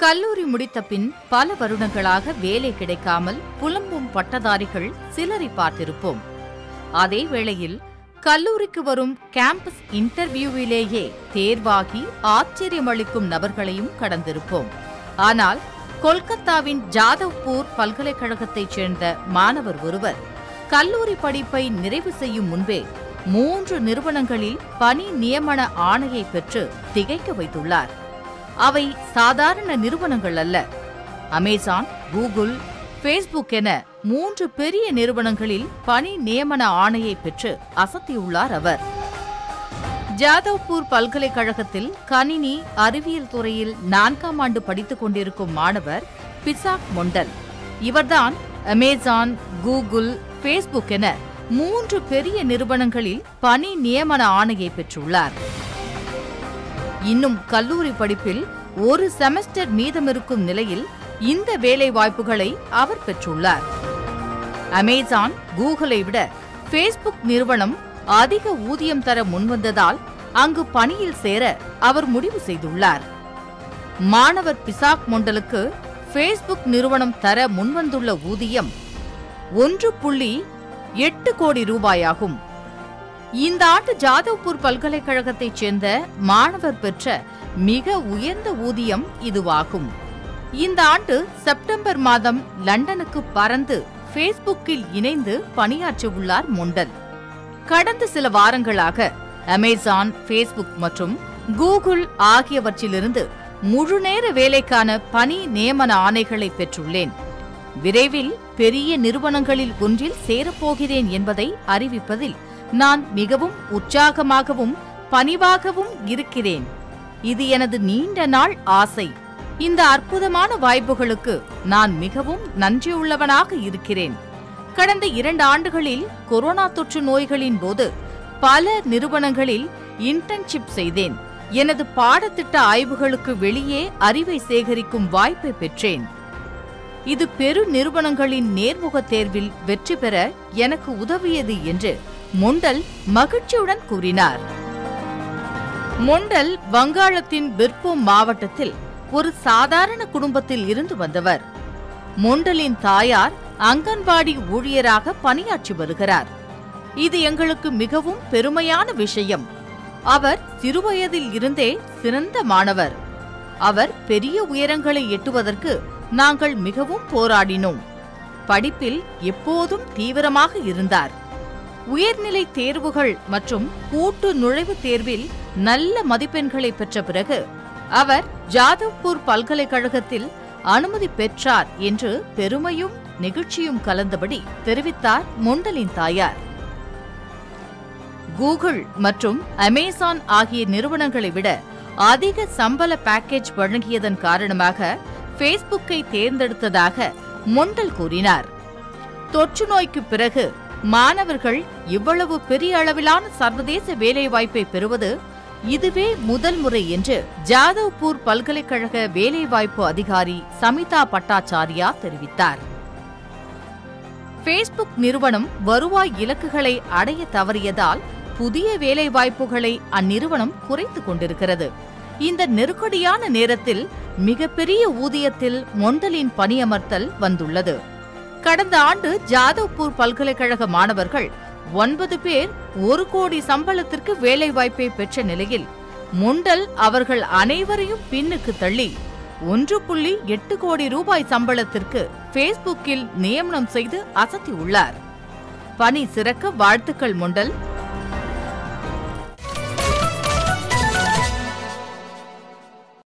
கல்லூரி முடித்த பின் பல வருடங்களாக வேலை கிடைக்காமல் புலம்பும் பட்டதாரிகள் சிலரை பார்த்திருப்போம் அதே வேளையில் கல்லூரிக்கு வரும் கேம்பஸ் இன்டர்வியூவிலேயே தேர்வாகி ஆச்சரியமளிக்கும் நபர்களையும் கடந்திருப்போம் ஆனால் கொல்கத்தாவின் ஜாதவ்பூர் பல்கலைக்கழகத்தைச் சேர்ந்த மாணவர் ஒருவர் கல்லூரி படிப்பை நிறைவு செய்யும் முன்பே மூன்று நிறுவனங்களில் பணி நியமன ஆணையை பெற்று திகைக்க வைத்துள்ளார் அவை சாதாரண நிறுவனங்கள் அல்ல அமேசான் கூகுள் ஃபேஸ்புக் என மூன்று பெரிய நிறுவனங்களில் பணி நியமன ஆணையை பெற்று அசத்தியுள்ளார் அவர் ஜாதவ்பூர் பல்கலைக்கழகத்தில் கணினி அறிவியல் துறையில் நான்காம் ஆண்டு படித்துக் கொண்டிருக்கும் மாணவர் பிசாக் மொண்டல் இவர்தான் அமேசான் கூகுள் ஃபேஸ்புக் என மூன்று பெரிய நிறுவனங்களில் பணி நியமன ஆணையை பெற்றுள்ளார் இன்னும் கல்லூரி படிப்பில் ஒரு செமஸ்டர் மீதமிருக்கும் நிலையில் இந்த வேலை வாய்ப்புகளை அவர் பெற்றுள்ளார் அமேசான் கூகுளை விட ஃபேஸ்புக் நிறுவனம் அதிக ஊதியம் தர முன்வந்ததால் அங்கு பணியில் சேர அவர் முடிவு செய்துள்ளார் மாணவர் பிசாக் மொண்டலுக்கு ஃபேஸ்புக் நிறுவனம் தர முன்வந்துள்ள ஊதியம் ஒன்று புள்ளி எட்டு கோடி ரூபாயாகும் இந்த ஆண்டு ஜாதவ்பூர் பல்கலைக்கழகத்தைச் சேர்ந்த மாணவர் பெற்ற மிக உயர்ந்த ஊதியம் இதுவாகும் இந்த ஆண்டு செப்டம்பர் மாதம் லண்டனுக்கு பறந்து ஃபேஸ்புக்கில் இணைந்து பணியாற்றியுள்ளார் மொண்டல் கடந்த சில வாரங்களாக அமேசான் ஃபேஸ்புக் மற்றும் கூகுள் ஆகியவற்றிலிருந்து முழுநேர வேலைக்கான பணி நியமன ஆணைகளை பெற்றுள்ளேன் விரைவில் பெரிய நிறுவனங்களில் ஒன்றில் சேரப்போகிறேன் என்பதை அறிவிப்பதில் நான் மிகவும் உற்சாகமாகவும் பணிவாகவும் இருக்கிறேன் இது எனது நீண்ட நாள் ஆசை இந்த அற்புதமான வாய்ப்புகளுக்கு நான் மிகவும் நன்றியுள்ளவனாக இருக்கிறேன் கடந்த இரண்டு ஆண்டுகளில் கொரோனா தொற்று நோய்களின் போது பல நிறுவனங்களில் இன்டர்ன்ஷிப் செய்தேன் எனது பாடத்திட்ட ஆய்வுகளுக்கு வெளியே அறிவை சேகரிக்கும் வாய்ப்பை பெற்றேன் இது பெரு நிறுவனங்களின் நேர்முக தேர்வில் வெற்றி பெற எனக்கு உதவியது என்று மொண்டல் மகிழ்ச்சியுடன் கூறினார் மொண்டல் வங்காளத்தின் பிர்பூம் மாவட்டத்தில் ஒரு சாதாரண குடும்பத்தில் இருந்து வந்தவர் மொண்டலின் தாயார் அங்கன்வாடி ஊழியராக பணியாற்றி வருகிறார் இது எங்களுக்கு மிகவும் பெருமையான விஷயம் அவர் சிறுவயதில் இருந்தே சிறந்த மாணவர் அவர் பெரிய உயரங்களை எட்டுவதற்கு நாங்கள் மிகவும் போராடினோம் படிப்பில் எப்போதும் தீவிரமாக இருந்தார் உயர்நிலை தேர்வுகள் மற்றும் கூட்டு நுழைவுத் தேர்வில் நல்ல மதிப்பெண்களை பெற்ற பிறகு அவர் ஜாதவ்பூர் பல்கலைக்கழகத்தில் அனுமதி பெற்றார் என்று பெருமையும் நெகிழ்ச்சியும் கலந்தபடி தெரிவித்தார் மொண்டலின் தாயார் கூகுள் மற்றும் அமேசான் ஆகிய நிறுவனங்களை விட அதிக சம்பள பேக்கேஜ் வழங்கியதன் காரணமாக ஃபேஸ்புக்கை தேர்ந்தெடுத்ததாக மொண்டல் கூறினார் தொற்று நோய்க்கு பிறகு மாணவர்கள் இவ்வளவு பெரிய அளவிலான சர்வதேச வேலைவாய்ப்பை பெறுவது இதுவே முதல் முறை என்று ஜாதவ்பூர் பல்கலைக்கழக வேலைவாய்ப்பு அதிகாரி சமிதா பட்டாச்சாரியா தெரிவித்தார் ஃபேஸ்புக் நிறுவனம் வருவாய் இலக்குகளை அடைய தவறியதால் புதிய வேலைவாய்ப்புகளை அந்நிறுவனம் குறைத்துக் கொண்டிருக்கிறது இந்த நெருக்கடியான நேரத்தில் மிகப்பெரிய ஊதியத்தில் மொண்டலின் பணியமர்த்தல் வந்துள்ளது கடந்த ஆண்டு ஜாதவ்பூர் பல்கலைக்கழக மாணவர்கள் ஒன்பது பேர் ஒரு கோடி சம்பளத்திற்கு வேலைவாய்ப்பை பெற்ற நிலையில் மொண்டல் அவர்கள் அனைவரையும் பின்னுக்கு தள்ளி ஒன்று புள்ளி எட்டு கோடி ரூபாய் சம்பளத்திற்கு ஃபேஸ்புக்கில் நியமனம் செய்து அசத்தியுள்ளார் பணி சிறக்க வாழ்த்துக்கள் மொண்டல்